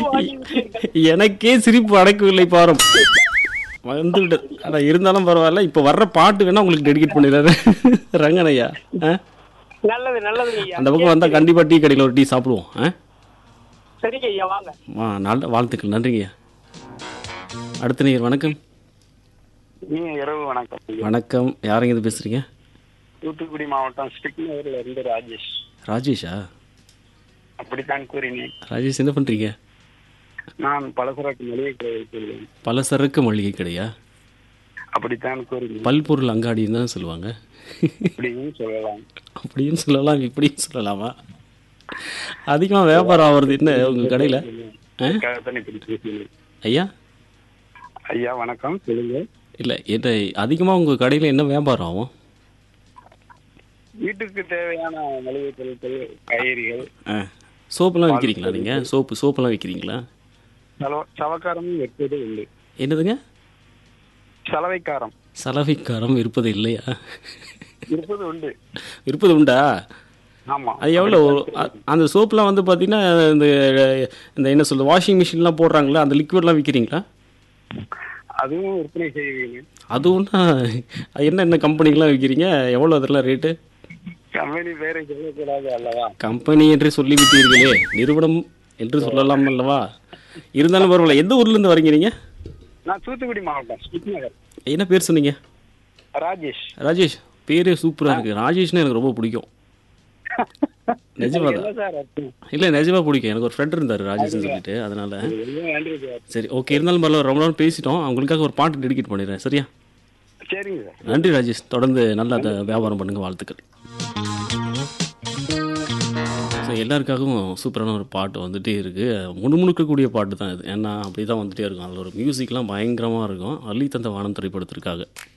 வாங்கி விட்டீர்கள். எனக்கே சிரிப்பு அடக்கவில்லை பாரம் வந்து விட்டது ஆனால் இருந்தாலும் பரவாயில்ல இப்போ வர்ற பாட்டு வேணா உங்களுக்கு டெடிகேட் பண்ணிடுறேன் ரங்கனையா ஆ நல்லது நல்லது ஐயா அந்த பக்கம் வந்தால் கண்டிப்பாக டீ கடையில் ஒரு டீ சாப்பிடுவோம் ஆ சரிங்க ஐயா வாங்க வா நல்ல வாழ்த்துக்கள் நன்றிங்கய்யா அடுத்த நீர் வணக்கம் நீங்க இரவு வணக்கம் வணக்கம் யாருங்க இது பேசுறீங்க தூத்துக்குடி மாவட்டம் ஸ்டிக்நகர்ல இருந்து ராஜேஷ் ராஜேஷா அப்படித்தான் கூறினேன் ராஜேஷ் என்ன பண்ணுறீங்க நான் பலசரக்கு மளிகை கடை வைத்துள்ளேன் பலசரக்கு மளிகை கடையா அப்படித்தான் கூறினேன் பல்பொருள் அங்காடின்னு தான் சொல்லுவாங்க அப்படின்னு சொல்லலாம் அப்படின்னு சொல்லலாம் இப்படியும் சொல்லலாமா அதிகமாக வியாபாரம் ஆகுறது என்ன உங்கள் கடையில் அதுக்காகத்தான் இப்படி பேசினேன் ஐயா ஐயா வணக்கம் சொல்லுங்க இல்லை என்ன அதிகமாக உங்கள் கடையில் என்ன வியாபாரம் ஆகும் வீட்டுக்கு தேவையான மளிகை பொருட்கள் காய்கறிகள் ஆ சோப்புலாம் விற்கிறீங்களா நீங்கள் சோப்பு சோப்பெல்லாம் விற்கிறீங்களா சலவ- சவக்காரமும் விற்பது உண்டு என்னதுங்க சலவைக்காரம் சலவைக்காரம் இருப்பது இல்லையா இருப்பது உண்டு இருப்பது உண்டா ஆமா அது எவ்வளோ அ- அந்த சோப்புலாம் வந்து பார்த்தீங்கன்னா இந்த இந்த என்ன சொல்றது வாஷிங் மிஷின்லாம் போடுறாங்களா அந்த லிக்விட்லாம் விற்கிறீங்களா அதுவும் விற்பனை செய்வீங்க அதுவும்னா அது என்ன என்ன கம்பெனிக்கெலாம் விற்கிறீங்க எவ்வளோ அதெல்லாம் ரேட்டு கம்பெனி பேரை சொல்லக்கூடாது அல்லவா கம்பெனி என்று சொல்லிவிட்டீர்களே நிறுவனம் என்று சொல்லலாம் அல்லவா இருந்தாலும் பரவாயில்ல எந்த ஊர்லேருந்து வரீங்க நீங்கள் நான் தூத்துக்குடி மாவட்டம் ஸ்டிக்நகர் என்ன பேர் சொன்னீங்க ராஜேஷ் ராஜேஷ் பேரே சூப்பராக இருக்குது ராஜேஷ்னு எனக்கு ரொம்ப பிடிக்கும் நிஜமா என்ன தான் சார் அர்த்தம் இல்லை நிஜமா பிடிக்கும் எனக்கு ஒரு ஃப்ரெண்ட் இருந்தார் ராஜேஷ்னு சொல்லிட்டு அதனால ரொம்ப நன்றி சார் சரி ஓகே இருந்தாலும் பரவாயில்ல ரொம்ப நாள் பேசிட்டோம் அவங்களுக்காக ஒரு பாட்டு டெடிகேட் பண்ணிடுறேன் சரியா சரிங்க சார் நன்றி ராஜேஷ் தொடர்ந்து நல்லா அதை வியாபாரம் பண்ணுங்க வாழ்த்துக்கள் ஸோ எல்லாருக்காகவும் சூப்பரான ஒரு பாட்டு வந்துட்டே இருக்குது முணுமுணுக்கக்கூடிய பாட்டு தான் இது ஏன்னா அப்படி தான் வந்துட்டே இருக்கும் அதில் ஒரு மியூசிக்லாம் பயங்கரமாக இருக்கும் அள்ளி தந்த வானம் திரைப்படத்திற்காக